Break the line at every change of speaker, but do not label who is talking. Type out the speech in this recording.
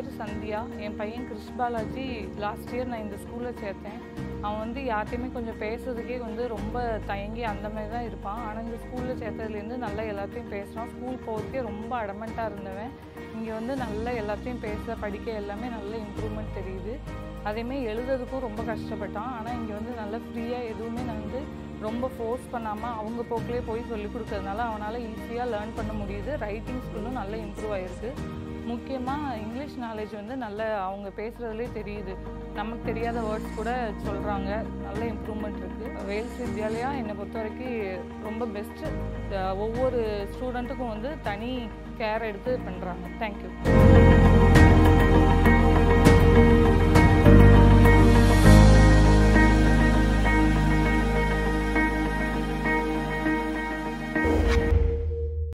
பேர் சந்தியா என் பையன் கிருஷ் Balaji last year நான் இந்த ஸ்கூலில் சேர்த்தேன் அவன் வந்து யார்ட்டையுமே கொஞ்சம் பேசுறதுக்கே வந்து ரொம்ப தயங்கி அந்த மாதிரி தான் இருப்பான் ஆனால் இந்த ஸ்கூலில் சேர்த்ததுலேருந்து நல்லா எல்லாத்தையும் பேசுகிறான் ஸ்கூல் போகிறதுக்கே ரொம்ப அடமெண்ட்டாக இருந்தவன் இங்கே வந்து நல்லா எல்லாத்தையும் பேச படிக்க எல்லாமே நல்ல இம்ப்ரூவ்மெண்ட் தெரியுது அதேமாரி எழுதுறதுக்கும் ரொம்ப கஷ்டப்பட்டான் ஆனால் இங்கே வந்து நல்லா ஃப்ரீயாக எதுவுமே நான் வந்து ரொம்ப ஃபோர்ஸ் பண்ணாமல் அவங்க போக்கிலே போய் சொல்லி கொடுக்கறதுனால அவனால் ஈஸியாக லேர்ன் பண்ண முடியுது ரைட்டிங் ஸ்கில்லும் நல்லா இம்ப்ரூவ் ஆயிருக்கு முக்கியமாக இங்கிலீஷ் நாலேஜ் வந்து நல்ல அவங்க பேசுகிறதுலே தெரியுது நமக்கு தெரியாத வேர்ட்ஸ் கூட சொல்கிறாங்க நல்ல இம்ப்ரூவ்மெண்ட் இருக்குது வேல்ஸ் வித்யாலயா என்னை பொறுத்த வரைக்கும் ரொம்ப பெஸ்ட்டு ஒவ்வொரு ஸ்டூடெண்ட்டுக்கும் வந்து தனி கேர் எடுத்து பண்ணுறாங்க தேங்க்யூ